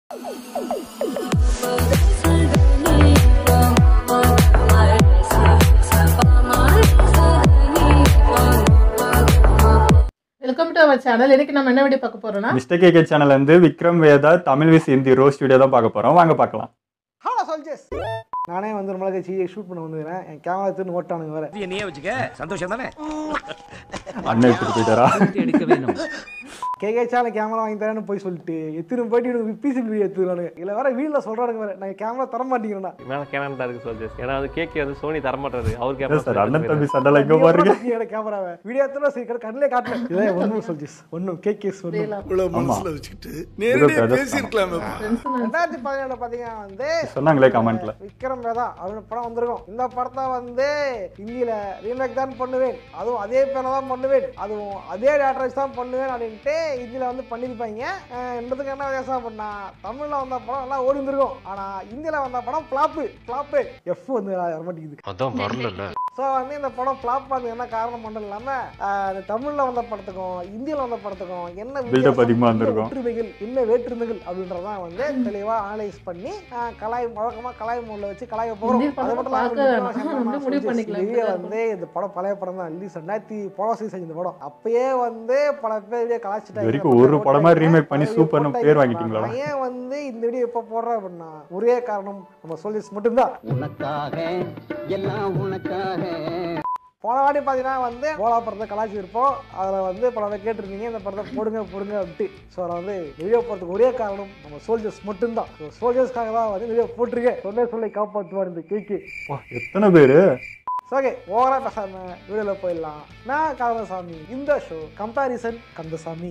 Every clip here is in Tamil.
வெல்கம் டு அவர் சேனல் இன்னைக்கு நம்ம என்ன வீடியோ பார்க்க போறோம்னா மிஸ்டர் கேகே சேனல்ல இருந்து Vikram Vedha Tamil vs Hindi roast video தான் பார்க்க போறோம் வாங்க பார்க்கலாம் ஹலோ சொல்ஜர்ஸ் நானே வந்து ரொம்ப நாளைக்கு கழிச்சு ஷூட் பண்ண வந்துக்கிறேன் என் கேமரா எடுத்துன்னு ஓட்டானுங்க வேற என்னையே வச்சுக்க சந்தோஷம் தானே அண்ணன் எடுத்துட்டு போயிட்டாரா எடுக்க வேணும் கேகே சேனல் கேமரா வாங்கி தரேன்னு போய் சொல்லிட்டு எத்தனை போயிட்டு எனக்கு விபிசி வீடியோ எடுத்துக்கிறானுங்க இல்லை வேற வீட்டில் சொல்கிறானுங்க வேற நான் கேமரா தர மாட்டேங்கிறேன்டா மேல கேனான் தான் இருக்கு சொல்ஜர்ஸ் ஏன்னா வந்து கேக்கே வந்து சோனி தரமாட்டாரு அவர் இல்ல கேமரா சார் அண்ணன் தம்பி சண்டை இங்க பாருங்க என்னோட கேமராவை வீடியோ எடுத்துனா சரி கடை கண்ணிலே காட்டல இதான் ஒன்றும் சொல்ஜர்ஸ் ஒன்றும் கே கேஸ் ஒன்றும் இவ்வளவு மனசுல வச்சுக்கிட்டு ஏதோ நேரடியா கதை பேசியிருக்கலாமே ரெண்டாயிரத்தி பதினேழுல பார்த்தீங்கன்னா வந்து சொன்னாங்களே கமெண்ட்ல விக்ரம் வேதா அப்படின்னு படம் வந்திருக்கும் இந்த படத்தை வந்து ஹிந்தியில ரீமேக் தான் பண்ணுவேன் அதுவும் அதே பேரை தான் பண்ணுவேன் அதுவும் அதே டேரக்டர்ஸ் தான் பண்ணுவேன் அப்படின்ட்டு ஹிந்தியில வந்து பண்ணியிருப்பாங்க அஹ் என்னதுக்கு என்ன வித்தியாசம் பண்ணா தமிழ்ல வந்த படம் நல்லா ஓடி இருந்திருக்கும் ஆனா ஹிந்தியில வந்த படம் ஃபிளாப்பு ஃபிளாப்பு எஃப் வந்து வர மாட்டேங்குது அதான் வரல ஸோ வந்து இந்த படம் ஃப்ளாப் ஆகுது என்ன காரணம் மட்டும் இல்லாமல் இந்த தமிழில் வந்த படத்துக்கும் இந்தியில் வந்த படத்துக்கும் என்ன வித்தியாசம், அதிகமா என்ன இருந்திருக்கும். ஒற்றுமைகள் என்ன வேற்றுமைகள் அப்படின்றதான் வந்து தெளிவாக அனலைஸ் பண்ணி ஆஹ், கலாய் வழக்கமாக கலாய் மூலில் வச்சு கலாய போகிறோம் இந்திய படத்தை பார்க்க வேணாம். நம்மளே முடிவு பண்ணிக்கலாம். வெளியே வந்து இந்த படம் பழைய படம் தான் ரிலீஸ் ரெண்டாயிரத்தி போன சீசன் இந்த படம் அப்பயே வந்து பல பேர் வெளியே கலாச்சிட்டாங்க இது வரைக்கும் ஒரு படமா remake பண்ணி சூப்பர்னு பேர் வாங்கிட்டீங்களா? நான் ஏன் வந்து இந்த வீடியோ இப்போ போடுறேன் அப்படின்னா ஒரே காரணம் நம்ம சொல்லிஸ் மட்டும்தான் உனக்காக எல்லாம் உனக்காக போன வாட்டி பார்த்தீங்கன்னா வந்து போலா படத்தை கலாச்சி இருப்போம் அதில் வந்து பல பேர் கேட்டிருந்தீங்க இந்த படத்தை போடுங்க போடுங்க அப்படின்ட்டு ஸோ அதில் வந்து வீடியோ போடுறதுக்கு ஒரே காரணம் நம்ம சோல்ஜர்ஸ் மட்டும்தான் ஸோ சோல்ஜர்ஸ்க்காக தான் வந்து வீடியோ போட்டிருக்கேன் சொல்லே சொல்லி காப்பாற்றுவார் இந்த கேக்கு வா, எத்தனை பேரு ஓகே ஓவரா பேசாம வீடியோவில் போயிடலாம் நான் கந்தசாமி இந்த ஷோ கம்பாரிசன் கந்தசாமி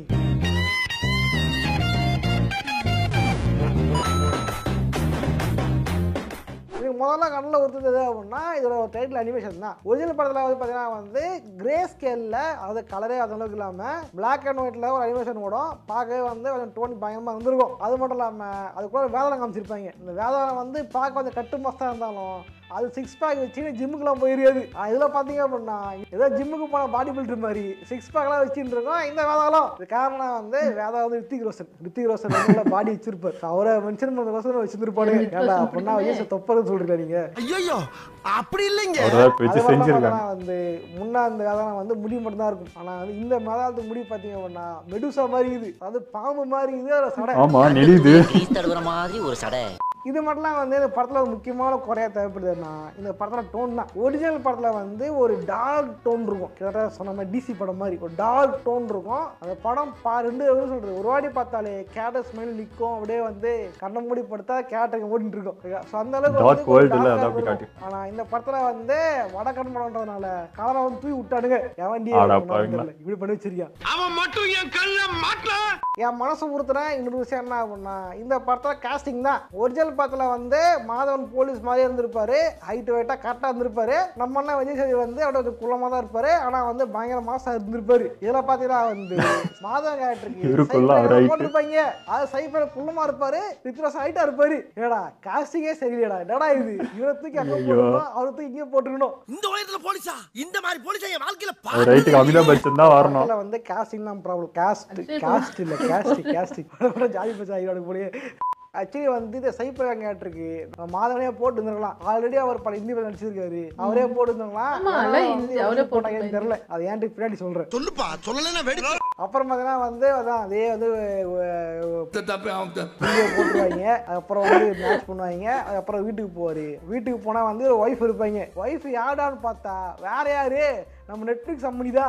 இது முதல்ல கண்ணில் ஒருத்தது அப்படின்னா இதோட ஒரு டைட்டில் அனிமேஷன் தான் ஒரிஜினல் படத்தில் வந்து பார்த்தீங்கன்னா வந்து கிரே ஸ்கேலில் அதாவது கலரே அந்த அளவுக்கு இல்லாமல் பிளாக் அண்ட் ஒயிட்டில் ஒரு அனிமேஷன் ஓடும் பார்க்கவே வந்து கொஞ்சம் டோன் பயங்கரமாக இருந்திருக்கும் அது மட்டும் இல்லாமல் அதுக்குள்ள வேதனை காமிச்சிருப்பாங்க இந்த வேதனை வந்து பார்க்க கொஞ்சம் கட்டு மஸ்தாக இருந்தாலும் அது சிக்ஸ் பேக் வச்சு ஜிம்முக்குலாம் போயிருக்காது இதில் பார்த்தீங்க அப்படின்னா ஏதோ ஜிம்முக்கு போன பாடி பில்டர் மாதிரி சிக்ஸ் பேக்லாம் வச்சுட்டு இருக்கோம் இந்த வேதாளம் இது காரணம் வந்து வேதா வந்து ரித்திக் ரோஷன் ரித்திக் ரோஷன் வந்து பாடி வச்சிருப்பார் அவரை மென்ஷன் பண்ண ரோஷன் வச்சிருப்பாரு ஏன்டா அப்படின்னா வயசு தொப்பதுன்னு சொல்றீங்க நீங்க ஐயோ அப்படி இல்லைங்க அவரை வச்சு அது செஞ்சிருக்காங்க மட்டும் வந்து முன்னா அந்த வேதாளம் வந்து முடி மட்டும் தான் இருக்கும் ஆனா வந்து இந்த மேதாளத்துக்கு முடி பார்த்தீங்க அப்படின்னா மெடுசா மாதிரி இது அது பாம்பு மாதிரி இது ஒரு சடை ஆமா நெளியுது கிரீஸ் தடுக்கிற மாதிரி ஒரு சடை இது மட்டும்லாம் வந்து இந்த படத்தில் ஒரு முக்கியமான குறையா தேவைப்படுதுன்னா இந்த படத்தில் டோன் தான் ஒரிஜினல் படத்தில் வந்து ஒரு டார்க் டோன் இருக்கும் கிட்டத்தட்ட சொன்ன மாதிரி டிசி படம் மாதிரி ஒரு டார்க் டோன் இருக்கும் அந்த படம் பா ரெண்டு எப்படி சொல்றது ஒரு வாட்டி பார்த்தாலே கேரக்டர் ஸ்மெல் நிற்கும் அப்படியே வந்து கண்ணை மூடி படுத்தா கேரக்டர் ஓடிட்டு இருக்கும் ஸோ அந்த அளவுக்கு Dark வந்து ஒரு world ல dark அதை அப்படி இருக்கும். காட்டி. ஆனா இந்த படத்துல வந்து வடக்கன் படம்ன்றதுனால கலரை வந்து தூக்கி விட்டானுங்க எவன் ஆடா பாவிங்களா. இப்படி பண்ணி வச்சிருக்கான் அவன் மட்டும் என் கல்ல மாட்டான் என் மனசு உறுத்துறேன் இன்னொரு விஷயம் என்ன அப்படின்னா இந்த படத்தில் காஸ்டிங் தான் ஒரிஜினல் படத்தில் வந்து மாதவன் போலீஸ் மாதிரி இருந்திருப்பாரு ஹைட் வெயிட்டாக கரெக்டாக இருந்திருப்பாரு நம்ம அண்ணன் விஜய் சேதுபதி வந்து அவரோட கொஞ்சம் குள்ளமாக தான் இருப்பாரு ஆனால் வந்து பயங்கர மாசா இருந்திருப்பாரு இதில் பார்த்தீங்கன்னா வந்து மாதவன் இவருக்குள்ள கேரக்டருக்கு height. போட்டிருப்பாங்க அது சைஃபர் குள்ளமா இருப்பாரு ரித்ராஸ் ஹைட்டா இருப்பாரு ஏடா காஸ்டிங்கே சரியில்லடா என்னடா இது இவரை தூக்கி அங்கே ஐயோ. போட்டுருக்கணும் அவரை தூக்கி இங்கே போட்டுருக்கணும் இந்த உலகத்துல போலீஸா இந்த மாதிரி போலீஸா என் வாழ்க்கையில அவர் ரைட்டுக்கு அமிதாப் பச்சன் தான் வரணும் படத்துல வந்து காஸ்டிங் தான் ப்ராப்ளம் காஸ்ட் காஸ்ட் இல்ல காஸ்ட் காஸ்டிங் படம் ஜாதி பச்சா ஐயோட போலயே ஆக்சுவலி வந்து இந்த சைப்பர் கேட்டிருக்கு மாதவனே போட்டு இருந்திருக்கலாம் ஆல்ரெடி அவர் பல இந்தி படம் நடிச்சிருக்காரு அவரே போட்டு இருந்திருக்கலாம் ஆமா, ஆனா இல்ல, வந்து இந்தி- அவரே போட்டாங்கன்னு தெரியல அது ஏன்ட்டு பின்னாடி சொல்றேன் சொல்லுப்பா சொல்லலைன்னா வெடிச்சு அப்புறம் பார்த்தீங்கன்னா வந்து அதான் அதே வந்து அஹ், தப்பு அவன் தப்பு. வீடியோ போட்டுருவாங்க அதுக்கப்புறம் வந்து மேட்ச் பண்ணுவாங்க அதுக்கப்புறம் வீட்டுக்கு போவாரு வீட்டுக்கு போனா வந்து ஒரு ஒய்ஃப் இருப்பாங்க ஒய்ஃப் யாடான்னு பார்த்தா வேற யாரு நம்ம நெட்ஃபிளிக்ஸ் அம்மனி தான்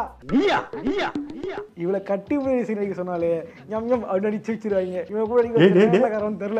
இவளை கட்டி போய் சீனிக்கு சொன்னாலே எம் எம் அப்படின்னு அடிச்சு வச்சிருவாங்க இவன் கூட ஏய், டேய், டேய். அடிக்க தெரியல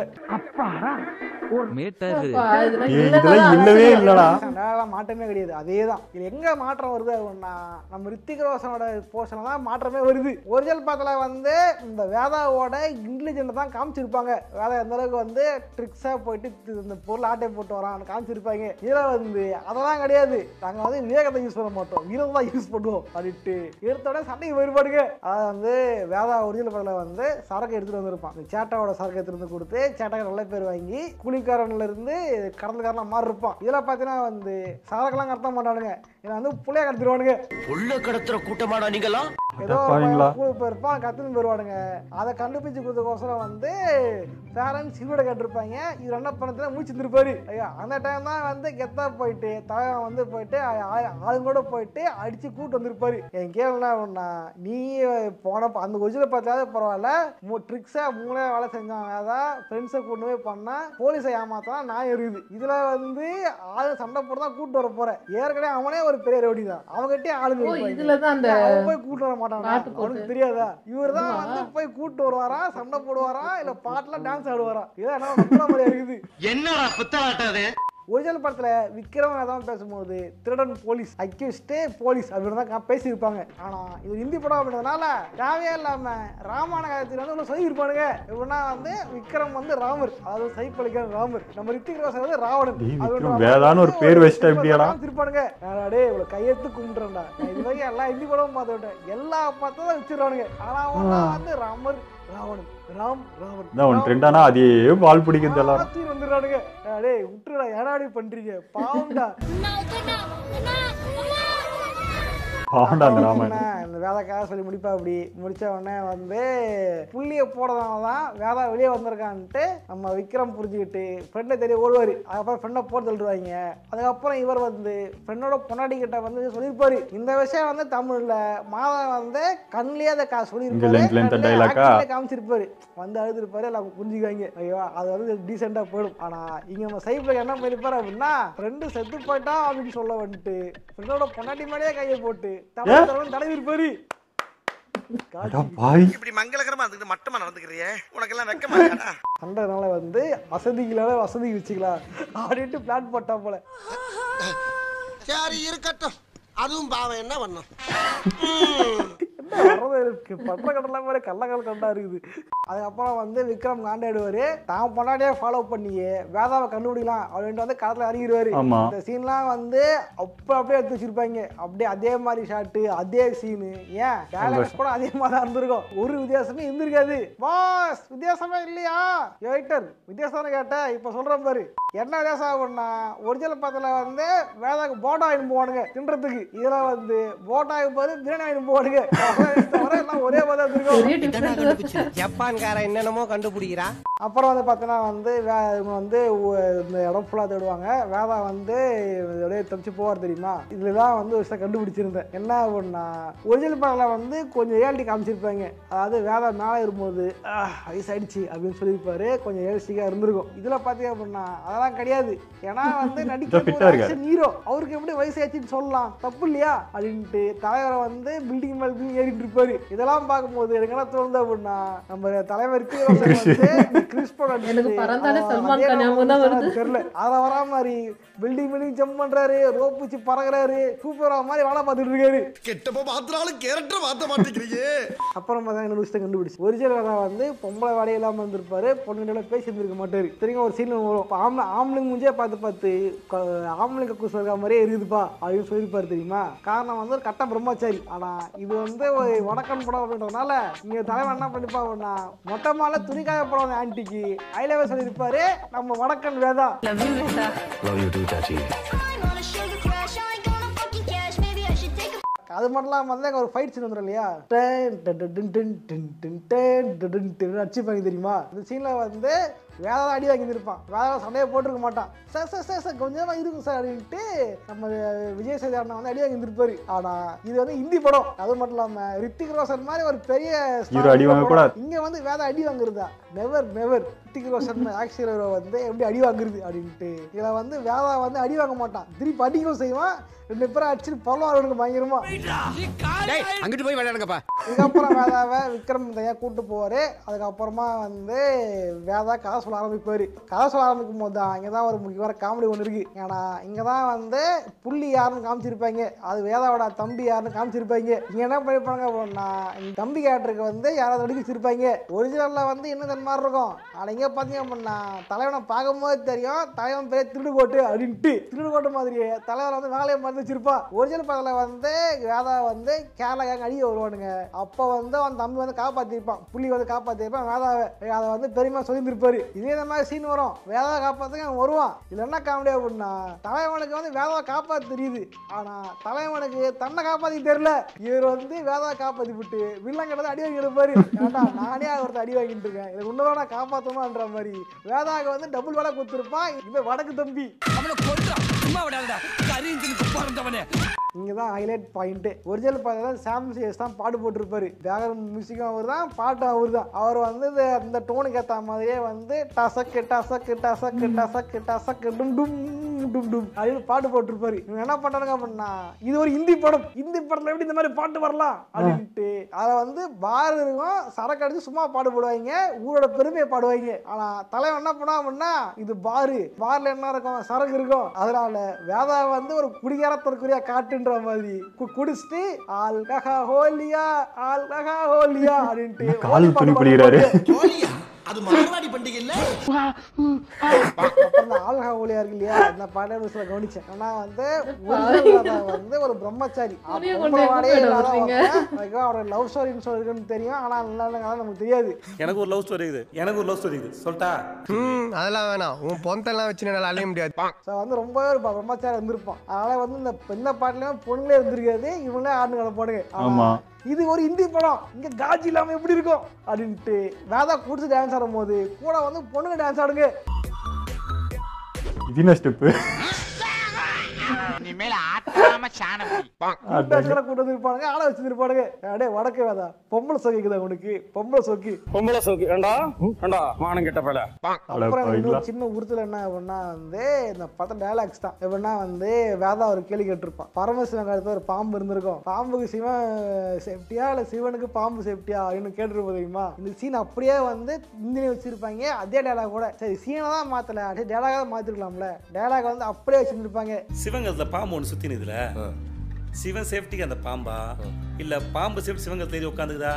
மேட்டர் அப்பா, இதெல்லாம் ஏய், இல்லவே இதெல்லாம் இல்லவே இல்லடா அதெல்லாம் மாற்றமே கிடையாது அதே தான் இது எங்க மாற்றம் வருது அப்படின்னா நம்ம ரித்திக் ரோஷனோட போர்ஷன் தான் மாற்றமே வருது ஒரிஜினல் படத்துல வந்து இந்த வேதாவோட இன்டெலிஜென்ட் தான் காமிச்சிருப்பாங்க வேதா எந்த அளவுக்கு வந்து ட்ரிக்ஸா போயிட்டு தி- இந்த பொருள் ஆட்டை போட்டு வரான்னு காமிச்சிருப்பாங்க இதுல வந்து அதெல்லாம் கிடையாது நாங்க வந்து விவேகத்தை யூஸ் பண்ண மாட்டோம் வீரத்தை தான் யூஸ் பண்ணுவோம் அப்படின்ட்டு எடுத்தோட சண்டை வேறுபாடுங்க அதாவது வந்து வேதா ஒரிஜினல் படத்துல வந்து சரக்கு எடுத்துட்டு வந்திருப்பான் இந்த சேட்டாவோட சரக்கு எடுத்துட்டு வந்து கொடுத்து சேட்டாக்கு நல்ல பேர் வாங்கி கூலிக்காரன்ல இருந்து கடந்தக்காரனா மாறி இருப்பான் இதுல பாத்தீங்கன்னா வந்து சரக்கெல்லாம் கடத்த மாட்டானுங்க என்னை வந்து புள்ளைய கடத்திடுவானுங்க உள்ள கடத்துற கூட்டமாடா நீங்களாம் ஏதோ ஒரு அடப்பாவிங்களா. பையன் ஸ்கூலுக்கு போயிருப்பான் கத்துன்னு போயிடுவானுங்க அதை கண்டுபிடிச்சு கொடுத்ததுக்கோசரம் வந்து பேரண்ட்ஸ் இவரோட கேட்டிருப்பாங்க இவர் என்ன பண்ணதுல முடிச்சிருந்துருப்பாரு ஐயா அந்த டைம் தான் வந்து கெத்தா போயிட்டு தலைவன் வந்து போயிட்டு ஆ- ஆ- ஆளுங்களோட போயிட்டு அடிச்சு கூட்டு வந்திருப்பாரு என் கேள்வினா ஒண்ணா நீ போன அந்த ஒரிஜினல் பார்த்தாலே பரவாயில்ல ட்ரிக்ஸா மூணே வேலை செஞ்சாங்க அதான் ஃப்ரெண்ட்ஸை கூட்டு போய் பண்ணா போலீஸை ஏமாத்தா நான் இருக்குது இதுல வந்து ஆளு சண்டை போட்டு தான் கூட்டு வர போறேன் ஏற்கனவே அவனே ஒரு பெரிய ரவுடி தான் அவங்ககிட்டயே ஆளுங்க ஓ இருப்பாங்க. இதுல தான் அந்த அவன் போய் கூட்டு வர மாட்டானா பாட்டு போட்டு. அவனுக்கு தெரியாதா இவர் தான் வந்து போய் கூட்டு வருவாரா சண்டை போடுவாரா இல்ல பாட்டுல டான்ஸ் ஆடுவாரா இதான் என்ன நம்புற மாதிரியா இருக்குது என்னடா புத்தலாட்டாது ஒரிஜினல் படத்துல விக்ரம் தான் பேசும்போது திருடன் போலீஸ் அக்யூஸ்டே போலீஸ் அப்படின்னு தான் கா- பேசியிருப்பாங்க ஆனா இது ஹிந்தி படம் அப்படின்றதுனால தேவையே இல்லாம ராமாயண காலத்தில் வந்து ஒன்று சொல்லியிருப்பானுங்க எப்படின்னா வந்து விக்ரம் வந்து ராமர் அதாவது சைப்பளிக்கிற ராமர் நம்ம ரித்திக் ரோஷன் வந்து ராவணன் டேய், அப்படின்ற விக்ரம் மாதிரி வேதான்னு ஒரு வந்து பேர் வச்சுட்டா எப்படியாடா? இருப்பானுங்க டே இவ்வளவு கையெழுத்து கும்பிட்டுறேன்டா நான் இது வரைக்கும் எல்லா ஹிந்தி படமும் பார்த்து விட்டேன் எல்லா பார்த்து தான் வச்சிருவானுங்க ஆனா அவன் தான் வந்து ராமர் ராவணன் ராம் ராவன் இதான் ஒன்று ட்ரெண்டானா அதே பால் பிடிக்கிறது எல்லாரும் மாத்தி வந்துடுறானுங்க டேய் விட்டுடா ஏடாடி பண்றீங்க பாவம்டா பாண்டா அந்த ராமன் என்ன, இந்த வேலைக்காக சொல்லி முடிப்பா அப்படி முடிச்ச உடனே வந்து புள்ளிய போடுறதுனால தான் வேதா வெளியே வந்திருக்கான்ட்டு நம்ம விக்ரம் புரிஞ்சுக்கிட்டு ஃப்ரெண்டை தெரிய ஓடுவார் அதுக்கப்புறம் ஃப்ரெண்டை போட்டு தள்ளுவாங்க அதுக்கப்புறம் இவர் வந்து ஃப்ரெண்டோட பொன்னாடி கிட்ட வந்து சொல்லியிருப்பாரு இந்த விஷயம் வந்து தமிழ்ல மாதம் வந்து கண்ணிலே அதை கா- இங்க length length சொல்லியிருப்பாரு dialogue ஆ? acting ல காமிச்சிருப்பாரு வந்து அழுதுருப்பாரு எல்லாம் புரிஞ்சுக்குவாங்க ஐயோ அது வந்து டீசெண்டா போயிடும் ஆனா இங்க நம்ம சைப்ல என்ன பண்ணிருப்பாரு அப்படின்னா ஃப்ரெண்டு செத்து போயிட்டா அப்படின்னு சொல்ல வந்துட்டு ஃப்ரெண்டோட பொன்னாட்டி மேலேயே கையை போட்டு தமிழ் தலைவன் தடவி இருப்பாரு அடா பாய் இப்படி மங்களகரமா இருந்துட்டு மட்டமா நடந்துக்கிறியே உனக்கெல்லாம் வெக்க மாட்டாடா சண்டைனால வந்து வசதிகளால வசதி வச்சுக்கலாம் அப்படின்ட்டு பிளான் போட்டா போல சரி இருக்கட்டும் அதுவும் பாவம் என்ன பண்ணும் என்ன வர்றது இருக்கு பட்ட கடலாம் மாதிரி கள்ளக்கல் கண்டா இருக்குது அதுக்கப்புறம் வந்து விக்ரம் காண்டாடுவாரு தான் பொன்னாடியே ஃபாலோ பண்ணியே வேதாவை கண்டுபிடிக்கலாம் அப்படின்ட்டு வந்து களத்துல இறங்கிடுவாரு ஆமா இந்த சீன்லாம் வந்து அப்ப அப்படியே எடுத்து வச்சிருப்பாங்க அப்படியே அதே மாதிரி ஷாட்டு அதே சீனு ஏன் டேலக்ஸ் கூட அதே மாதிரி தான் இருந்திருக்கும் ஒரு வித்தியாசமே இருந்திருக்காது பாஸ் வித்தியாசமே இல்லையா ரைட்டர் வித்தியாசம்னு கேட்ட இப்ப சொல்றேன் பாரு என்ன வித்தியாசம் ஆகும்னா ஒரிஜினல் படத்துல வந்து வேதாக்கு போட்டா ஆயின் போவானுங்க தின்றதுக்கு இதுல வந்து போட்டா ஆயின் போது பிரியாணி ஆயின் போவானுங்க அவ்வளவுதான் தவிர எல்லாம் ஒரே மாதிரி தான் இருந்திருக்கும் பெரிய டிஃபரெண்ட் ஜப்பான்காரன் என்னென்னமோ கண்டுபிடிக்கிறா அப்புறம் வந்து பார்த்தீங்கன்னா வந்து வே இவங்க வந்து ஒ- இந்த இடம் ஃபுல்லாக தேடுவாங்க வேதா வந்து அப்படியே தப்பிச்சு போவார் தெரியுமா இதில் தான் வந்து ஒரு விஷயம் கண்டுபிடிச்சிருந்தேன் என்ன அப்படின்னா ஒரிஜினல் படத்தில் வந்து கொஞ்சம் ரியாலிட்டி காமிச்சிருப்பாங்க அதாவது வேதா மேலே இருக்கும்போது "ஆஹ், வயசாயிடுச்சு அப்படின்னு சொல்லியிருப்பாரு கொஞ்சம் ஏழ்ச்சிக்காக இருந்திருக்கும் இதில் பார்த்தீங்க அப்படின்னா அதெல்லாம் கிடையாது ஏன்னா வந்து இதோ fit ஆ இருக்காரு. நடிக்க ஹீரோ அவருக்கு எப்படி வயசாச்சுன்னு சொல்லலாம் தப்பு இல்லையா அப்படின்ட்டு தலைவரை வந்து பில்டிங் மேல் பில்டிங் ஏறிட்டு இருப்பாரு இதெல்லாம் பார்க்கும்போது எனக்கு என்ன தோணுது அப்படின்னா நம்ம தலைவருக்கு வந்து கிறிஸ் படம் எனக்கு பறந்தாலே ஆ, சல்மான் அதே கான் ஞாபகம் தான் வருது. தெரியல அத வரா மாதிரி பில்டிங் பில்டிங் ஜம்ப் பண்றாரு ரோப் வச்சு பறக்குறாரு சூப்பரா மாதிரி வேலை பார்த்துட்டு இருக்காரு கெட்டப்ப மாத்திராலும் கேரக்டர் மாத்த மாட்டேங்கிறீங்க அப்புறம் பார்த்தா இன்னொரு விஷயத்தை கண்டுபிடிச்சு ஒரிஜினல் வேலை வந்து பொம்பளை வேலையே இல்லாமல் இருந்திருப்பாரு பொண்ணுகிட்ட பேசி இருந்திருக்க மாட்டாரு தெரியுங்க ஒரு சீன் வரும் இப்ப ஆம்பளை ஆம்பளைங்க முஞ்சே பார்த்து பார்த்து க- ஆம்பளைங்க கக்கூஸ் இருக்க மாதிரியே இருக்குதுப்பா அப்படின்னு சொல்லியிருப்பாரு தெரியுமா காரணம் வந்து ஒரு கட்ட பிரம்மச்சாரி ஆனா இது வந்து ஒரு வடக்கன் படம் அப்படின்றதுனால இங்க தலைவன் என்ன பண்ணிப்பாங்கன்னா மொட்டை மாலை துணிக்காய படம் ஆன்டிக்கு ஐலவே சொல்லியிருப்பாரு நம்ம வடக்கன் வேதா அது மட்டும் இல்லாமல் வந்து அங்க ஒரு ஃபைட் சீன் வந்துடும் இல்லையா டேன் டன் டன் டன் டன் டன் டன் டேன் டன் டன் டன் அடிச்சுப்பாங்க தெரியுமா இந்த சீனில் வந்து வேலை அடி வாங்கியிருப்பான் வேலை சண்டையை போட்டிருக்க மாட்டான் சார் சார் சார் சார் கொஞ்சமாக இருக்கும் சார் அப்படின்ட்டு நம்ம விஜய் சேதி அண்ணா வந்து அடி வாங்கியிருப்பாரு ஆனால் இது வந்து ஹிந்தி படம் அது மட்டும் இல்லாமல் ரித்திக் ரோஷன் மாதிரி ஒரு பெரிய star Hero அடி வாங்கக்கூடாது. இங்க வந்து வேத அடி வாங்குறதா never never Hrithik Roshan action hero வந்து எப்படி அடி வாங்குறது அப்படின்ட்டு இதுல வந்து வேதா வந்து அடி வாங்க மாட்டான் திருப்பி அடிக்கவும் செய்வான் ரெண்டு பேரும் அடிச்சுட்டு பரவாயில்ல பயங்கரமா அங்கிட்டு போய் விளையாடுங்கப்பா இதுக்கப்புறம் வேதாவை விக்ரம் தனியா கூட்டு போவாரு அதுக்கப்புறமா வந்து வேதா கதை சொல்ல ஆரம்பிப்பாரு கதை சொல்ல ஆரம்பிக்கும் போது தான் இங்கே தான் ஒரு முக்கியமான காமெடி ஒன்று இருக்கு ஏன்னா இங்கே தான் வந்து புள்ளி யாருன்னு காமிச்சிருப்பாங்க அது வேதாவோட தம்பி யாருன்னு காமிச்சிருப்பாங்க இங்கே என்ன பண்ணிருப்பாங்க அப்படின்னா இந்த தம்பி கேரக்டருக்கு வந்து யாராவது நடிக்க வச்சிருப்பாங்க ஒரிஜினலில் வந்து இன்னும் தன் மாதிரி இருக்கும் ஆனால் இங்கே பார்த்தீங்க அப்படின்னா தலைவனை பார்க்கும்போது தெரியும் தலைவன் பேர் திருடுகோட்டு அப்படின்ட்டு திருடுகோட்டு மாதிரியே தலைவர் வந்து வேலையை மறந்து வச்சிருப்பா ஒரிஜினல் படத்தில் வந்து வேதா வந்து கேரளா கேங்க அடிக்க வருவானுங்க அப்போ வந்து அவன் தம்பி வந்து காப்பாற்றிருப்பான் புள்ளி வந்து காப்பாற்றிருப்பான் வேதாவை அதை வந்து பெரியமா சொல்லியிருந்திருப்பாரு இதே இந்த மாதிரி சீன் வரும் வேதாவை காப்பாற்றுக்கு அவன் வருவான் இதுல என்ன காமெடி அப்படின்னா தலைவனுக்கு வந்து வேதாவை காப்பாற்ற தெரியுது ஆனா தலைவனுக்கு தன்னை காப்பாத்தி தெரியல இவர் வந்து வேதாவை காப்பாத்தி விட்டு வில்லன் கிட்ட அடி வாங்கிட்டு பாரு ஏன்டா நானே ஒருத்தர் அடி வாங்கிட்டு இருக்கேன் இதை உன்னதான் நான் காப்பாற்றணும்ன்ற மாதிரி வேதாவுக்கு வந்து டபுள் வேலை கொடுத்துருப்பான் இவன் வடக்கு தம்பி அவனை கொல்றான் சும்மா விடாதடா கரீந்தினுக்கு பிறந்தவனே இங்கே தான் ஹைலைட் பாயிண்ட்டு ஒரிஜினல் பார்த்தா சாம் சிஎஸ் தான் பாட்டு போட்டிருப்பாரு பேக்ரவுண்ட் மியூசிக்கும் அவர் தான் பாட்டும் அவர் தான் அவர் வந்து இந்த இந்த டோனுக்கு ஏற்ற மாதிரியே வந்து டசக்கு டசக்கு டசக்கு டசக்கு டசக்கு டும் டும் டும் டும் அப்படின்னு பாட்டு போட்டிருப்பாரு இவங்க என்ன பண்ணுறாங்க அப்படின்னா இது ஒரு ஹிந்தி படம் ஹிந்தி படத்தில் எப்படி இந்த மாதிரி பாட்டு வரலாம் அப்படின்ட்டு அதை வந்து பார் இருக்கும் சரக்கு அடிச்சு சும்மா பாட்டு போடுவாங்க ஊரோட பெருமையை பாடுவாங்க ஆனால் தலைவன் என்ன பண்ணா அப்படின்னா இது பாரு பார்ல என்ன இருக்கும் சரக்கு இருக்கும் அதனால வேதா வந்து ஒரு குடிகாரத்திற்குரிய காட்டுன்ற மாதிரி கு- குடிச்சிட்டு ஆல்கஹா ஹோலியா ஆல்கஹா ஹோலியா அப்படின்ட்டு கால் ஹோலி துணி பாட்டு புரிகிறாரு ஹோலியா அது மார்வாடி பண்டிகை இல்ல அப்புறம் இந்த ஆல்கஹா ஹோலியா இருக்கு இல்லையா இந்த பாட்டை ஒரு சில கவனிச்சேன் ஆனா வந்து original வேதா வந்து ஒரு பிரம்மச்சாரி துணியை அப்ப கொண்டு பொம்பளை எங்க வாடையே போயிட இல்லாத வர்றீங்க? ஒருத்தன். அதுக்கு அவரோட லவ் ஸ்டோரின்னு சொல்லிருக்குன்னு தெரியும் ஆனா நல்ல நல்ல கதை நமக்கு தெரியாது எனக்கு ஒரு லவ் ஸ்டோரி இருக்குது எனக்கு ஒரு லவ் ஸ்டோரி இருக்குது சொல்லிட்டா ம் அதெல்லாம் வேணாம் உன் பொந்தெல்லாம் வச்சு என்னால அலைய முடியாது ஸோ வந்து ரொம்பவே ஒரு பிரம்மச்சாரி இருந்திருப்பான் அதனால வந்து இந்த இந்த பாட்டுலயும் பொண்ணுங்களே இருந்திருக்காது இவங்களே ஆடு கிடப்பானுங்க ஆமா. இது ஒரு ஹிந்தி படம் இங்க காஜி இல்லாம எப்படி இருக்கும் அப்படின்ட்டு வேதா கூடிச்சு டான்ஸ் ஆடும் போது கூட வந்து பொண்ணுங்க டான்ஸ் ஆடுங்க இது என்ன ஸ்டெப்பு டான்ஸ் கூட்டு வந்திருப்பானுங்க ஆள வச்சிருப்பானுங்க அடே வடக்கு வேதா பொம்பளை சொக்கிக்குதா உனக்கு பொம்பளை சொக்கி பொம்பளை சோக்கு ஏண்டா ஏண்டா வானம் கெட்ட பல அப்புறம் எனக்கு இன்னொரு சின்ன உறுத்தல் என்ன அப்படின்னா வந்து இந்த படத்தை டைலாக்ஸ் தான் எப்படின்னா வந்து வேதா ஒரு கேள்வி கேட்டிருப்பான் பரமசிவன் காலத்துல ஒரு பாம்பு இருந்திருக்கும் பாம்புக்கு சிவன் சேஃப்டியா இல்ல சிவனுக்கு பாம்பு சேஃப்டியா அப்படின்னு கேட்டிருப்போம் தெரியுமா இந்த சீன் அப்படியே வந்து இந்தியில வச்சிருப்பாங்க அதே டைலாக் கூட சரி சீனை தான் மாத்தல அதே டைலாக தான் மாத்திருக்கலாம்ல டைலாக் வந்து அப்படியே வச்சிருந்திருப்பாங்க சிவங்கத்துல பாம்பு ஒன்று சுத்தினு இதுல சிவன் சேஃப்டிக்கு அந்த பாம்பா இல்ல பாம்பு சேஃப்டி சிவங்க தேடி உட்காந்துக்குதா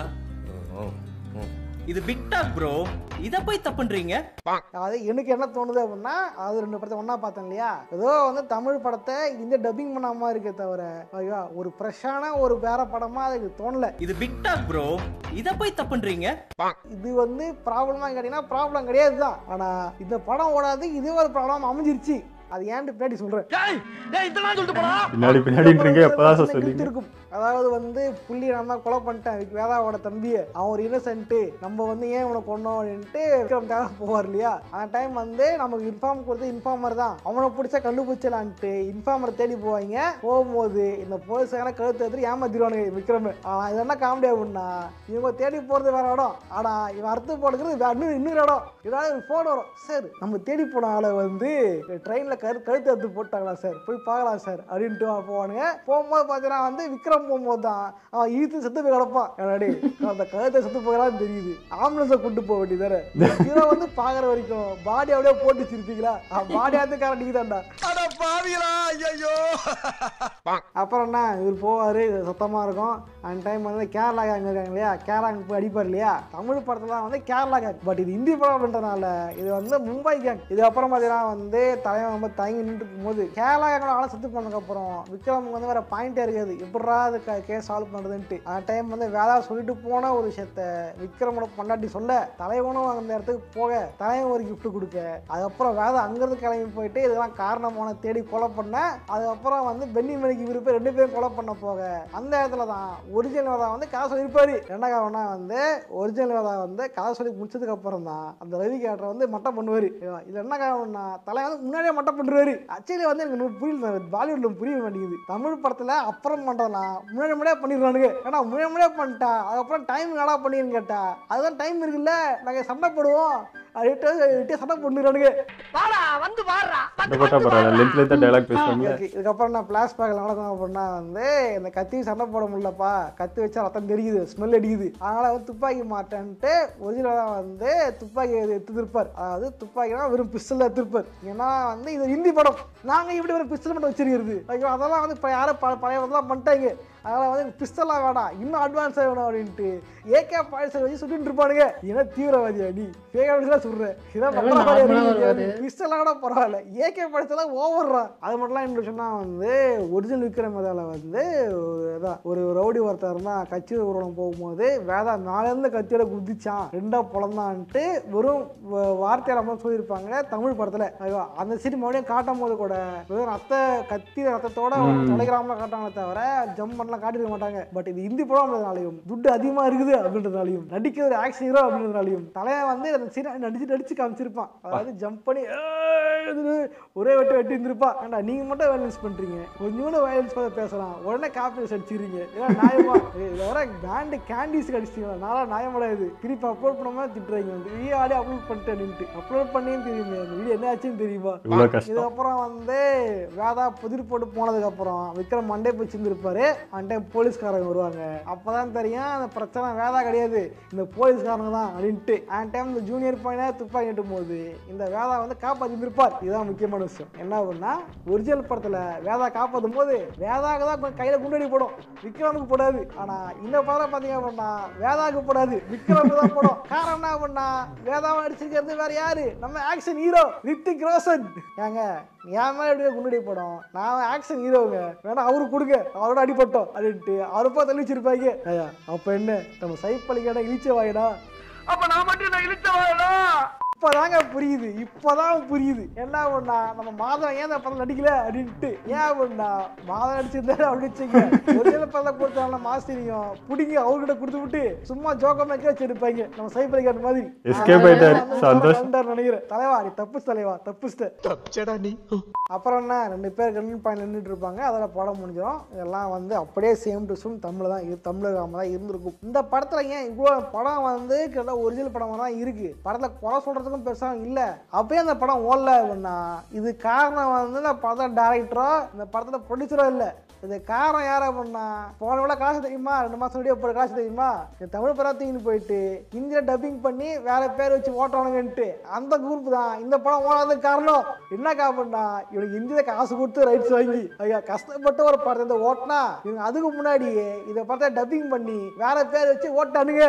இது பிக் டாக் ப்ரோ இத போய் தப்புன்றீங்க அது எனக்கு என்ன தோணுது அப்படின்னா அது ரெண்டு படத்தை ஒண்ணா பார்த்தேன் இல்லையா ஏதோ வந்து தமிழ் படத்தை இந்த டப்பிங் பண்ணாம இருக்கே தவிர ஐயா ஒரு ஃப்ரெஷ்ஷான ஒரு வேற படமா அதுக்கு தோணல இது பிக் டாக் ப்ரோ இத போய் தப்புன்றீங்க இது வந்து ப்ராப்ளமா கேட்டீங்கன்னா ப்ராப்ளம் கிடையாது தான் ஆனா இந்த படம் ஓடாது இது ஒரு ப்ராப்ளம் அமைஞ்சிருச்சு அது ஏன்ட்டு பின்னாடி சொல்றேன் பின்னாடி பின்னாடின்றீங்க எப்பதான் சார் கிழித்து சொல்லிங்க இருக்கும் அதாவது வந்து புள்ளி நான் தான் கொலை பண்ணிட்டேன் விக்- வேதாவோட தம்பியை அவன் ஒரு இன்னசென்ட் நம்ம வந்து ஏன் உனக்கு கொண்டோம் அப்படின்ட்டு விக்ரம்காக போவார் இல்லையா அந்த டைம் வந்து நமக்கு இன்ஃபார்ம் கொடுத்து இன்ஃபார்மர் தான் அவனை பிடிச்சா கண்டுபிடிச்சலான்ட்டு இன்ஃபார்மரை தேடி போவாங்க போகும்போது இந்த போலீஸ்கார கழுத்து எடுத்து ஏமாத்திடுவானுங்க விக்ரம் ஆனா இது என்ன காமெடி அப்படின்னா இவங்க தேடி போறது வேற இடம் ஆனா இவன் அறுத்து போடுறது வேற இன்னும் இன்னொரு இடம் ஏதாவது ஒரு ஃபோன் வரும் சார் நம்ம தேடி போன ஆளை வந்து ட்ரெயினில் கரு கழுத்து எடுத்து போட்டாங்களா சார் போய் பார்க்கலாம் சார் அப்படின்ட்டு அவன் போவானுங்க போகும்போது பார்த்தீங்கன்னா வந்து விக்ரம் போகும்போது தான் அவன் இழுத்து செத்து போய் கிடப்பான் என்னடி அந்த கழுத்தை செத்து போகிறான்னு தெரியுது ஆம்புலன்ஸை கூட்டு போக வேண்டியதானே ஹீரோ வந்து பார்க்குற வரைக்கும் பாடி அப்படியே போட்டு சிரிப்பீங்களா பாடி ஆத்துக்காரன் நீ தான்டா அட பாவிகளா ஐயோ அப்புறம் என்ன இவர் போவார் சத்தமாக இருக்கும் அந்த டைம் வந்து கேரளா கேங் இருக்காங்க இல்லையா கேரளா gang போய் அடிப்பார் இல்லையா தமிழ் படத்தில் வந்து கேரளா கேங் பட் இது ஹிந்தி படம் அப்படின்றனால இது வந்து மும்பை கேங் இது அப்புறம் பார்த்தீங்கன்னா வந்து தலைவன் ரொம்ப தயங்கி நின்று இருக்கும்போது கேரளா கேங்கோட ஆளை செத்து போனதுக்கப்புறம் விக்ரம் வந்து வேற பாயிண்டே இருக்காது எப்படா அது கேஸ் சால்வ் பண்ணுறதுன்ட்டு அந்த டைம் வந்து வேதா சொல்லிட்டு போன ஒரு விஷயத்த விக்ரமோட பொண்டாட்டி சொல்ல தலைவனும் அந்த இடத்துக்கு போக தலைவன் ஒரு gift கொடுக்க அதுக்கப்புறம் வேதா அங்கிருந்து கிளம்பி போயிட்டு இதெல்லாம் காரணமான தேடி கொலை பண்ண அதுக்கப்புறம் வந்து பென்னி மணிக்கு விருப்பம் ரெண்டு பேரும் கொலை பண்ண போக அந்த இடத்துல தான் ஒரிஜினல் வேதா வந்து கதை சொல்லியிருப்பாரு என்ன காரணம்னா வந்து ஒரிஜினல் வேதா வந்து கதை சொல்லி முடிச்சதுக்கு அப்புறம் தான் அந்த ரவி கேட்டரை வந்து மட்டம் பண்ணுவாரு இது என்ன காரணம்னா தலை வந்து முன்னாடியே மட்டம் பண்ணுவாரு ஆக்சுவலி வந்து எனக்கு இன்னும் புரியல பாலிவுட்ல புரிய மாட்டேங்குது தமிழ் படத்துல அப்புறம் பண்றதெல்லாம் முன்னாடி முன்னாடியே பண்ணிடுவானுங்க ஏன்னா முன்னாடி முன்னாடியே பண்ணிட்டா அதுக்கப்புறம் டைம் என்னடா பண்ணின்னு கேட்டா அதுதான் டைம் இருக்குல்ல நாங்க சண்டை போடுவோம் அப்படின்ட்டு சண்டை பண்ணிடுறானுங்க இந்த போட்டா பரவாயில்ல லென்த் லென்த்தா டைலாக் பேசுவாங்க இருக்கு. இதுக்கப்புறம் நான் பிளாஷ்பேக்கில் நடக்கும் அப்படின்னா வந்து இந்த கத்தி சண்டை போட முடியலப்பா கத்தி வச்சா ரத்தம் தெரியுது ஸ்மெல் அடிக்குது அதனால வந்து துப்பாக்கி மாட்டேன்ட்டு ஒரிஜினலாக வந்து துப்பாக்கி எடுத்து திருப்பார் அதாவது துப்பாக்கினா வெறும் பிஸ்டல் திருப்பார் ஏன்னா வந்து இது ஹிந்தி படம் நாங்கள் இப்படி ஒரு பிஸ்டல் மட்டும் வச்சிருக்கிறது ஐயோ அதெல்லாம் வந்து இப்போ யாரும் ப- பழைய இதெல்லாம் பண்ணிட்டாங்க அதனால் வந்து பிஸ்டலாக வேணாம் இன்னும் அட்வான்ஸாக வேணும் அப்படின்ட்டு ஏகே பாய்சல் வச்சு சுட்டுட்டு இருப்பானுங்க ஏன்னா தீவிரவாதியா நீ பேகலாம் சுடுற இதான் எவ்வளவு normal ஆ வருவாரு. பிஸ்டலாக கூட பரவாயில்ல ஏகே பாய்சலாம் ஓவர்றா அது மட்டும்லாம் என்ன சொன்னால் வந்து ஒரிஜினல் விக்ரம் வேதால வந்து ஒரு இதான் ஒரு ரவுடி ஒருத்தர் தான் கட்சி ஊர்வலம் போகும்போது வேதா நாலேருந்து கத்தியோட குதிச்சான் ரெண்டா பிறந்தான்ட்டு வெறும் வ- வார்த்தையில மட்டும் சொல்லியிருப்பாங்க தமிழ் படத்தில் ஐயோ அந்த சீன் மறுபடியும் காட்டும் போது கூட வெறும் ரத்த கத்தி ரத்தத்தோட தொலைகிராம காட்டாங்களே தவிர ஜம்ப் பண்ணலாம் காட்டிருக்க மாட்டாங்க பட் இது ஹிந்தி படம் அப்படின்றதுனாலையும் துட்டு அதிகமாக இருக்குது அப்படின்றதுனாலையும் நடிக்கிற ஒரு ஆக்ஷன் ஹீரோ அப்படின்றதுனாலையும் தலைவன் வந்து அந்த சீனை நடிச்சு நடிச்சு காமிச்சிருப்பான் அதாவது ஜம்ப் பண்ணி "ஏய்ன்னு ஒரே வெட்டு வெட்டி இருந்திருப்பா ஏன்டா நீங்க மட்டும் வயலன்ஸ் பண்றீங்க கொஞ்சோண்டு வயலன்ஸ் பார்த்து பேசலாம் உடனே காப்பி அடிச்சிருக்கீங்க ஏன்னா நியாயமா ஏய், இதுல வர பேண்டு கேண்டிஸ் அடிச்சிட்டீங்களா நாளா நியாயமடா இது திருப்பி அப்லோட் பண்ணாம திட்டுறீங்க வந்து வீடியோ ஆடி அப்லோட் பண்ணிட்டேன்ட்டு அப்லோட் பண்ணியும் தெரியுமே அந்த வீடியோ என்ன ஆச்சுன்னு தெரியுமா இவ்வளோ கஷ்டம் இதுக்கப்புறம் வந்து வேதா புதிர் போட்டு போனதுக்கு அப்புறம் விக்ரம் மண்டே போய் சிந்திருப்பாரு அந்த போலீஸ்காரங்க வருவாங்க அப்பதான் தெரியும் அந்த பிரச்சனை வேதா கிடையாது இந்த போலீஸ்காரங்க தான் அப்படின்ட்டு அந்த டைம் இந்த ஜூனியர் பையனை துப்பாக்கி எட்டும் போது இந்த வேதா வந்து காப்பாத்தி இருப்பார் இதுதான் முக்கியமான விஷயம் என்ன அப்படின்னா ஒரிஜினல் படத்துல வேதா காப்பாத்தும் போது வேதாக்கு தான் கொஞ்சம் கையில குண்டடி போடும் விக்ரமுக்கு போடாது ஆனா இந்த படம் பாத்தீங்க அப்படின்னா வேதாக்கு போடாது விக்ரமுக்கு தான் போடும் காரணம் என்ன அப்படின்னா வேதாவை அடிச்சிருக்கிறது வேற யாரு நம்ம ஆக்ஷன் ஹீரோ ரித்திக் ரோஷன் ஏங்க என் மேல எப்படியே குண்டடி படம் நான் ஆக்ஷன் ஹீரோங்க வேணா அவரு கொடுங்க அவரோட அடிபட்டோம் அப்படின்ட்டு அவருப்பா தள்ளி வச்சிருப்பாங்க ஐயா அப்ப என்ன நம்ம சைப்பலிக்கான இழிச்ச வாயிடா அப்ப நான் மட்டும் நான் இழுத்த வாழா இப்பதாங்க புரியுது இப்பதான் புரியுது என்ன பண்ணா நம்ம மாதம் ஏன் இந்த படம் நடிக்கல அப்படின்ட்டு ஏன் பண்ணா மாதம் நடிச்சிருந்தாரு அப்படி வச்சுங்க ஒரிஜினல் படம் கொடுத்தாங்க மாஸ்டரியும் பிடிங்கி அவர்கிட்ட கொடுத்து விட்டு சும்மா ஜோக்கம் மேட்ச் வச்சிருப்பாங்க நம்ம சைபர் கார்டு மாதிரி Escape ஆயிட்டாரு. அந்த சந்தோஷம். வந்தாரு நினைக்கிறேன் தலைவா நீ தப்பு தலைவா தப்புச்சிட்ட அப்புறம் என்ன ரெண்டு பேர் கண்ணு பாயிண்ட் நின்றுட்டு இருப்பாங்க அதில் படம் முடிஞ்சிடும் இதெல்லாம் வந்து அப்படியே சேம் டு சேம் தமிழ் தான் இது தமிழகாம தான் இருந்திருக்கும் இந்த படத்தில் ஏன் இவ்வளோ படம் வந்து கிட்ட ஒரிஜினல் படம் தான் இருக்கு படத்தில் குறை சொல்கிறதுக்கும் பெருசாக இல்லை அப்பயே அந்த படம் ஓடல அப்படின்னா இது காரணம் வந்து இந்த படத்தில் டேரக்டரோ இந்த படத்தில் ப்ரொடியூசரோ இல்லை இது காரணம் யார் அப்படின்னா போன விட காசு தெரியுமா ரெண்டு மாதம் வீடியோ போட காசு தெரியுமா இந்த தமிழ் படத்தையும் போயிட்டு இந்தியா டப்பிங் பண்ணி வேற பேர் வச்சு ஓட்டுறானுங்கன்ட்டு அந்த குரூப் தான் இந்த படம் ஓடாததுக்கு காரணம் என்ன காரணம்னா இவனுக்கு இந்தியில காசு கொடுத்து ரைட்ஸ் வாங்கி ஐயா கஷ்டப்பட்டு ஒரு படத்தை ஓட்டினா இவங்க அதுக்கு முன்னாடி இதை படத்தை டப்பிங் பண்ணி வேற பேர் வச்சு ஓட்டானுங்க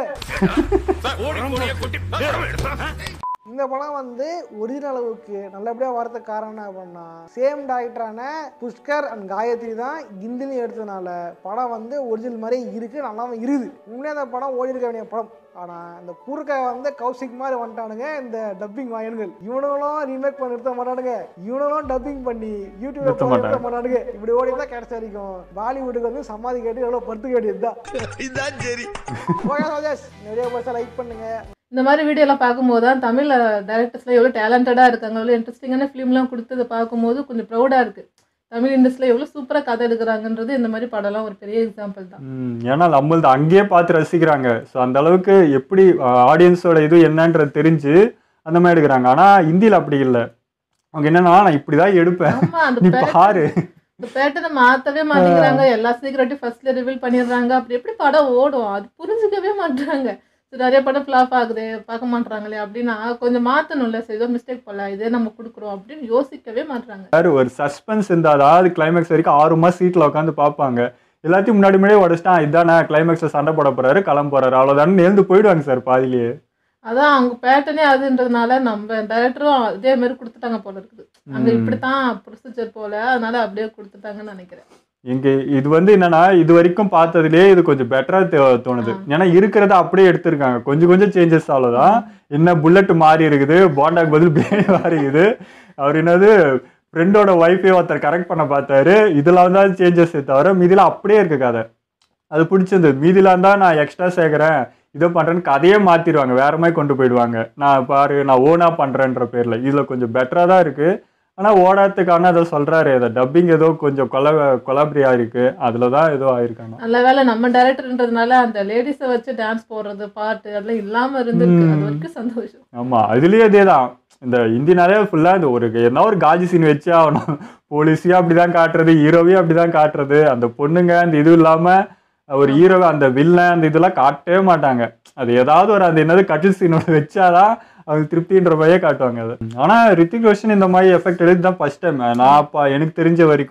இந்த படம் வந்து ஒரிஜினல் அளவுக்கு நல்லபடியாக வரதுக்கு காரணம் என்ன அப்படின்னா சேம் டேரக்டரான புஷ்கர் அண்ட் காயத்ரி தான் ஹிந்திலையும் எடுத்ததுனால படம் வந்து ஒரிஜினல் மாதிரி இருக்கு நல்லாவும் இருக்குது உண்மையாக அந்த படம் ஓடி இருக்க வேண்டிய படம் ஆனால் இந்த குறுக்க வந்து கௌசிக் மாதிரி வந்துட்டானுங்க இந்த டப்பிங் வாயன்கள் இவனுங்களும் ரீமேக் பண்ணி நிறுத்த மாட்டானுங்க இவனுங்களும் டப்பிங் பண்ணி யூடியூப்ல நிறுத்த போய் நிறுத்த மாட்டாங்க. மாட்டானுங்க இப்படி ஓடி தான் கிடைச்ச வரைக்கும் பாலிவுட்டுக்கு வந்து சமாதி கேட்டு எவ்வளோ படுத்துக்க வேண்டியது தான் இதான் சரி ஓகே ராஜேஷ் நிறைய பர்சன் லைக் பண்ணுங்க இந்த மாதிரி வீடியோலாம் பார்க்கும்போது தான் தமிழ் டேரக்டர்ஸ்லாம் எவ்வளோ டேலண்டடாக இருக்காங்க எவ்வளோ இன்ட்ரெஸ்டிங்கான ஃபிலிம்லாம் கொடுத்ததை பார்க்கும்போது கொஞ்சம் ப்ரௌடாக இருக்குது தமிழ் இண்டஸ்ட்ரியில் எவ்வளோ சூப்பராக கதை எடுக்கிறாங்கன்றது இந்த மாதிரி படம்லாம் ஒரு பெரிய எக்ஸாம்பிள் தான் ம், ஏன்னா நம்மளது அங்கேயே பார்த்து ரசிக்கிறாங்க ஸோ அந்த அளவுக்கு எப்படி ஆடியன்ஸோட இது என்னன்றது தெரிஞ்சு அந்த மாதிரி எடுக்கிறாங்க ஆனால் இந்தியில் அப்படி இல்லை அவங்க என்னன்னா நான் இப்படி தான் எடுப்பேன் ஆமா அந்த நீ pattern- பாரு இந்த பேட்டர்னை மாற்றவே மாட்டேங்கிறாங்க எல்லா சீக்கிரட்டையும் ஃபர்ஸ்ட்ல ரிவீல் பண்ணிடுறாங்க அப்படி எப்படி படம் ஓடும் அது புரிஞ்சுக்கவே மாட்றாங்க சரி நிறைய படம் ஃப்ளாப் ஆகுது பார்க்க மாட்றாங்களே அப்படின்னா கொஞ்சம் மாற்றணும்ல சரி ஏதோ மிஸ்டேக் பண்ணல இதே நம்ம கொடுக்குறோம் அப்படின்னு யோசிக்கவே மாட்றாங்க வேறு ஒரு சஸ்பென்ஸ் இருந்தால் அதாவது கிளைமேக்ஸ் வரைக்கும் ஆறு மாதம் சீட்டில் உட்காந்து பார்ப்பாங்க எல்லாத்தையும் முன்னாடி முன்னாடியே உடச்சிட்டான் இதானே கிளைமேக்ஸில் சண்டை போட போறாரு கிளம்ப போறாரு அவ்வளோதானே நேர்ந்து போயிடுவாங்க சார் பாதிலேயே அதான் அவங்க பேட்டர்னே அதுன்றதுனால நம்ம டைரக்டரும் அதே மாதிரி கொடுத்துட்டாங்க போல இருக்குது அங்க ம். இப்படித்தான் ப்ரொசீஜர் போல அதனால அப்படியே கொடுத்துட்டாங்கன்னு நினைக்கிறேன் இங்க இது வந்து என்னன்னா இது வரைக்கும் பார்த்ததுலயே இது கொஞ்சம் பெட்டரா தோணுது ஏன்னா இருக்கிறத அப்படியே எடுத்திருக்காங்க கொஞ்சம் கொஞ்சம் சேஞ்சஸ் அவ்வளவுதான் என்ன புல்லட் மாறி இருக்குது போண்டாக்கு பதில் பிளேட் மாறி இருக்குது அவர் என்னது ஃப்ரெண்டோட ஒய்ஃபே ஒருத்தர் கரெக்ட் பண்ண பார்த்தாரு இதெல்லாம் தான் சேஞ்சஸ் தவிர மீதிலாம் அப்படியே இருக்கு கதை அது பிடிச்சிருந்தது மீதிலாம் தான் நான் எக்ஸ்ட்ரா சேர்க்குறேன் இதை பண்ணுறேன்னு கதையே மாற்றிடுவாங்க வேற மாதிரி கொண்டு போயிடுவாங்க நான் பாரு நான் ஓனாக பண்ணுறேன்ற பேரில் இதில் கொஞ்சம் பெட்டராக தான் இருக்குது ஆனால் ஓடாததுக்கான அதை சொல்கிறாரு அதை டப்பிங் ஏதோ கொஞ்சம் கொல கொலாபரியாக இருக்குது அதில் தான் ஏதோ ஆயிருக்காங்க நல்ல வேளை நம்ம டைரக்டர்ன்றதுனால அந்த லேடிஸை வச்சு டான்ஸ் போடுறது பாட்டு அதெல்லாம் இல்லாம இருந்திருக்கு அது ம். வரைக்கும் சந்தோஷம் ஆமாம் அதுலேயே இதே தான் இந்த இந்தினாலே ஃபுல்லாக இந்த ஒரு என்ன ஒரு காஜி சீன் வச்சு ஆகணும் போலீஸையும் அப்படி தான் காட்டுறது ஹீரோவையும் அப்படி தான் காட்டுறது அந்த பொண்ணுங்க அந்த இது இல்லாமல் ஒரு ஹீரோவை அந்த வில்லன் அந்த இதெல்லாம் காட்டவே மாட்டாங்க அது ஏதாவது ஒரு அந்த என்னது கட்டில் சீனோட வச்சாதான் அவங்க திருப்தின்ற மாதிரியே காட்டுவாங்க அது ஆனால் ரித்திக் ரோஷன் இந்த மாதிரி எஃபெக்ட் எடுத்து தான் ஃபர்ஸ்ட் டைம் நான் அப்போ எனக்கு தெரிஞ்ச வரைக்கும்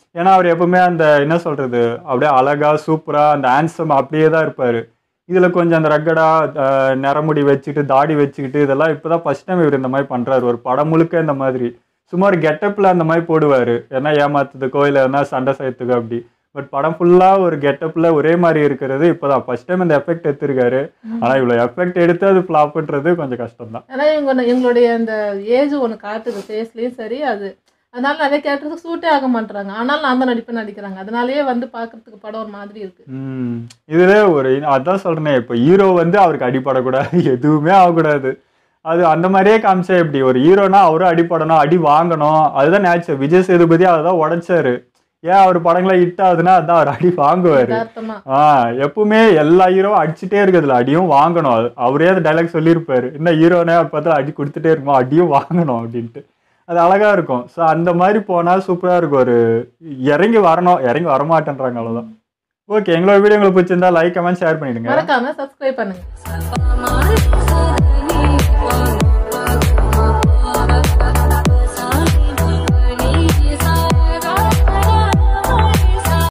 ஏன்னா அவர் எப்பவுமே அந்த என்ன சொல்றது அப்படியே அழகா சூப்பரா அந்த ஆன்சம் அப்படியே தான் இருப்பாரு இதுல கொஞ்சம் அந்த ரக்கடா அஹ், நரமுடி வச்சுக்கிட்டு தாடி வச்சுக்கிட்டு இதெல்லாம் இப்பதான் ஃபர்ஸ்ட் டைம் இவர் இந்த மாதிரி பண்றாரு ஒரு படம் முழுக்க இந்த மாதிரி சும்மா ஒரு கெட்டப்ல அந்த மாதிரி போடுவாரு ஏன்னா ஏமாத்துறதுக்கோ இல்லை எதனா சண்டை செய்யறதுக்கோ அப்படி பட் படம் ஃபுல்லா ஒரு கெட்டப்ல ஒரே மாதிரி இருக்கிறது இப்பதான் ஃபர்ஸ்ட் டைம் இந்த எஃபெக்ட் எடுத்திருக்காரு ஆனா இவ்வளவு எஃபெக்ட் எடுத்து அது ஃபிளாப்ன்றது கொஞ்சம் கஷ்டம் தான் ஏன்னா இவங்க ஒண்ணு- இவங்களுடைய அந்த ஏஜ் ஒன்று காட்டுது ஃபேஸ்லேயும் சரி அது அதனால நிறைய கேரக்டருக்கு சூட்டே ஆக மாட்டாங்க ஆனாலும் அந்த நடிப்பு நடிக்கிறாங்க அதனாலயே வந்து பார்க்கறதுக்கு படம் ஒரு மாதிரி இருக்கு ம் இதுல ஒரு அதான் சொல்றேனே இப்போ ஹீரோ வந்து அவருக்கு அடிபடக்கூடாது எதுவுமே ஆகக்கூடாது அது அந்த மாதிரியே காமிச்சா எப்படி ஒரு ஹீரோனா அவரும் அடிபடணும் அடி வாங்கணும் அதுதான் நேச்சர் விஜய் சேதுபதி அதை தான் உடைச்சாரு ஏன் அவர் படங்களை ஹிட் ஆகுதுன்னா அதான் அவர் அடி வாங்குவாரு யதார்த்தமா ஆ எப்பவுமே எல்லா ஹீரோவும் அடிச்சுட்டே இருக்கிறதுல அடியும் வாங்கணும் அது அவரே அந்த டைலாக் சொல்லியிருப்பாரு என்ன ஹீரோனே பார்த்தா அடி கொடுத்துட்டே இருக்குமா அடியும் வாங்கணும் அப்படின்ட்டு அது அழகா இருக்கும் ஸோ அந்த மாதிரி போனா சூப்பரா இருக்கும் ஒரு இறங்கி வரணும் இறங்கி வரமாட்டேன்றாங்க அவ்வளவுதான் ஓகே எங்களோட வீடியோ உங்களுக்கு பிடிச்சிருந்தா லைக் கமெண்ட் ஷேர் பண்ணிடுங்க மறக்காம சப்ஸ்கிரைப் பண்ணுங்க